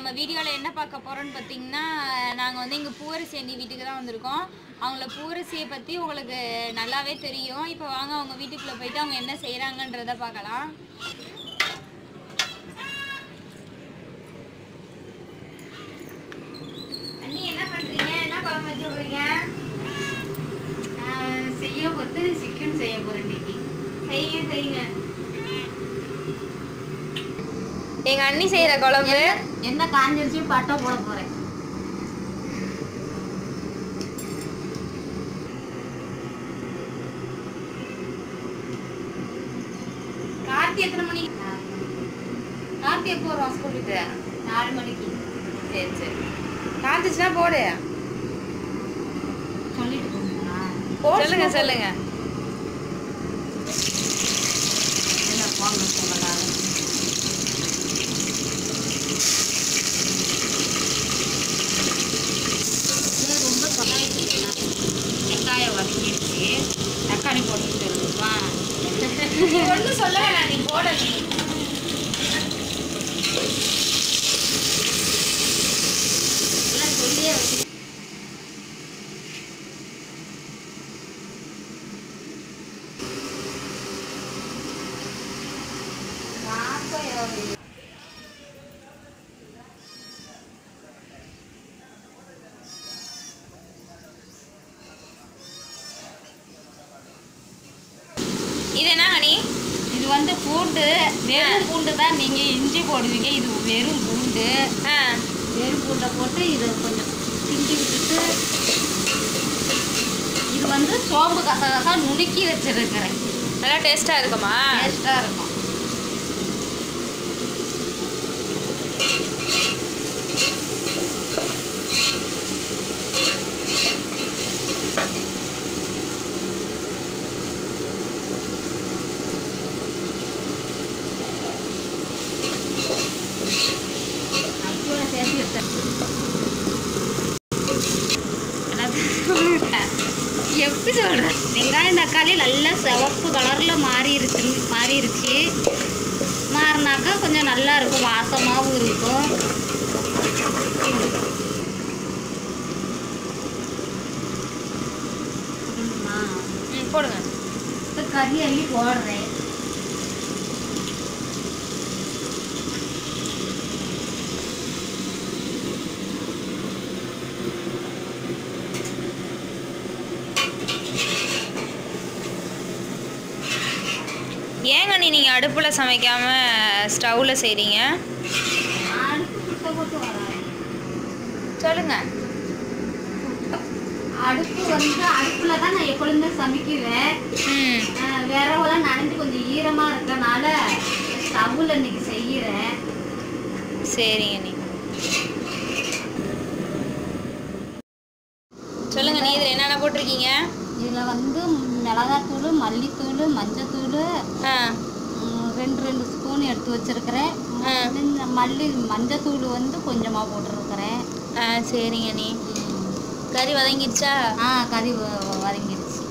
நம்ம வீடியோவில் என்ன பார்க்க போகிறோம்னு பார்த்தீங்கன்னா நாங்கள் வந்து இங்கே பூவரசி அண்ணி வீட்டுக்கு தான் வந்திருக்கோம் அவங்கள பூவரசியை பற்றி உங்களுக்கு நல்லாவே தெரியும் இப்போ வாங்க அவங்க வீட்டுக்குள்ளே போயிட்டு அவங்க என்ன செய்கிறாங்கன்றத பார்க்கலாம் அண்ணி என்ன பண்ணுறீங்க என்ன குழம்பு வச்சுருக்கீங்க செய்ய போது சிக்கன் செய்ய போறேன் இன்னைக்கு செய்யுங்க செய்யுங்க எங்கள் அண்ணி செய்கிற குழம்பு என்ன காஞ்சிருச்சு பட்டை போட போறேன் கார்த்தி எத்தனை மணிக்கு கார்த்தி எப்போ வருவான் ஸ்கூல் விட்டு நாலு மணிக்கு சரி சரி காத்துச்சுன்னா போடு சொல்லிட்டு போங்களா சொல்லுங்க சொல்லுங்க என்ன போங்க சொல்லலாம் ரொம்ப சொல்லாயிடுச்சு வெங்காயம் வதங்கிடுச்சு தக்காளி போட்டு சொல்லுவா ஒன்றும் சொல்ல வேணாம் நீ போட நீ எல்லாம் சொல்லியே வச்சு இது என்ன ஹனி இது வந்து பூண்டு வெறும் பூண்டு தான் நீங்க இஞ்சி போடுவீங்க இது வெறும் பூண்டு ஆ வெறும் பூண்டை போட்டு இதை கொஞ்சம் கிண்டி விட்டுட்டு இது வந்து சோம்பு கசகசா நுணுக்கி வச்சிருக்கிறேன் நல்லா டேஸ்ட்டாக இருக்குமா டேஸ்டாக இருக்கும் அப்புறம் சேர்த்து எடுத்தேன் எப்படி சொல்கிறேன் வெங்காயம் தக்காளி நல்லா சிவப்பு கலரில் மாறிடுச்சு மாறிடுச்சு மாறினாக்கா கொஞ்சம் நல்லா இருக்கும் வாசமாகவும் இருக்கும் ம் போடுங்க இப்போ கறி அள்ளி போடுறேன் ஏங்க நீ நீங்கள் அடுப்பில் சமைக்காமல் ஸ்டவ்வில் செய்கிறீங்க அடுப்பு சுத்த போட்டு வராது சொல்லுங்க அடுப்பு வந்து அடுப்பில் தான் நான் எப்பொழுதுமே சமைக்குவேன் ம் அஹ் விரவெல்லாம் நனைஞ்சு கொஞ்சம் ஈரமாக இருக்கனால ஸ்டவ்வில் இன்னைக்கு செய்கிறேன் சரிங்க நீ சொல்லுங்க நீ இதில் என்னென்ன போட்டிருக்கீங்க இதில் வந்து மிளகாத்தூள் மல்லித்தூள் மஞ்சத்தூள் ஆ ம், ரெண்டு ரெண்டு ஸ்பூன் எடுத்து வச்சிருக்கிறேன் ஆ. இந்த மல்லி மஞ்சத்தூள் வந்து கொஞ்சமாக போட்டிருக்கிறேன் ஆ சரிங்க நீ கறி வதங்கிடுச்சா ஆ கறி வ- வ- வதங்கிடுச்சு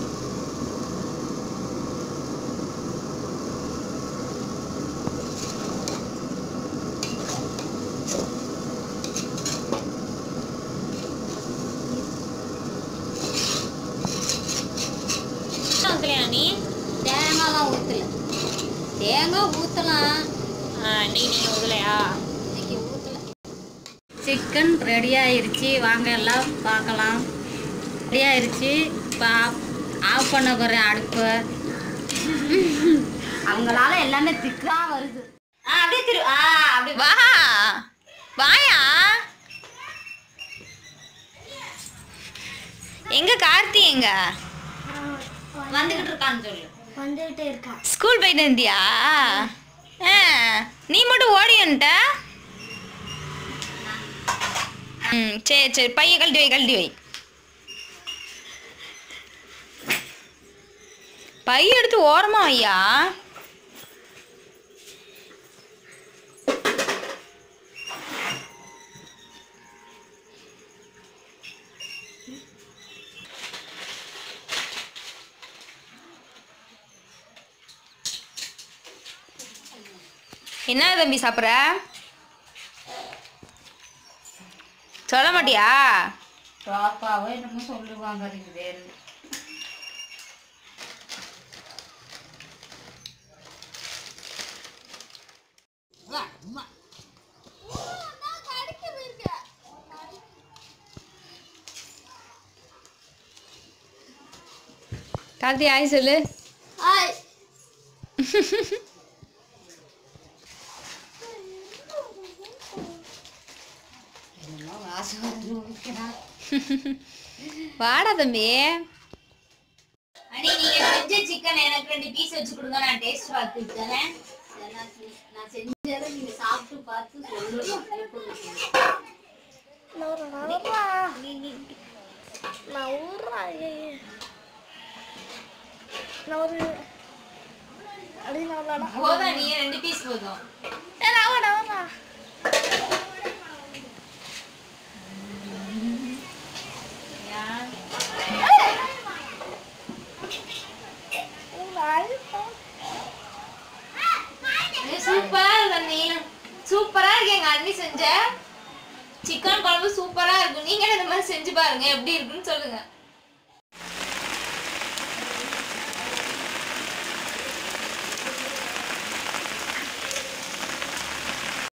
வைக்கலையா நீ தேங்காய்லாம் ஊற்றல தேங்காய் ஊற்றலாம் இன்னைக்கு நீங்கள் உதலையா இன்னைக்கு ஊற்றல சிக்கன் ரெடி ஆயிருச்சு வாங்க எல்லாம் பார்க்கலாம் ரெடி ஆயிருச்சு இப்போ ஆஃப் பண்ண போகிறேன் அடுப்பை அவங்களால எல்லாமே திக்காக வருது ஆ அப்படியே திரு ஆ அப்படி வா வாயா எங்க கார்த்தி எங்க வந்துகிட்டு இருக்கான்னு சொல்லு வந்துகிட்டே இருக்கா ஸ்கூல் போயிட்டு வந்தியா ஆ, நீ மட்டும் ஓடி வந்துட்ட ம் சரி சரி பைய கழட்டி வை கழட்டி வை பை எடுத்து ஓரமா வையா என்ன தம்பி சாப்பிட்ற சொல்ல மாட்டியா பாப்பாவோ என்னமோ சொல்லுவாங்க இருக்குது கார்த்தி ஆய் சொல்லு என்னமோ வாசம் வருது வைக்கிறான் வாடா தம்பி அண்ணி நீங்க செஞ்ச சிக்கன் எனக்கு ரெண்டு பீஸ் வச்சு கொடுங்க நான் டேஸ்ட் பார்த்துட்டு தரேன் நான் செஞ்சதை நீங்க சாப்பிட்டு பார்த்து சொல்லணும் எப்படி இருக்குன்னு. போதும் நீ ரெண்டு பீஸ் போதும் சூப்பரா இருக்கு அண்ணி சூப்பரா இருக்கு எங்க அண்ணி செஞ்ச சிக்கன் குழம்பு சூப்பரா இருக்கும் நீங்க இந்த மாதிரி செஞ்சு பாருங்க எப்படி இருக்குன்னு சொல்லுங்க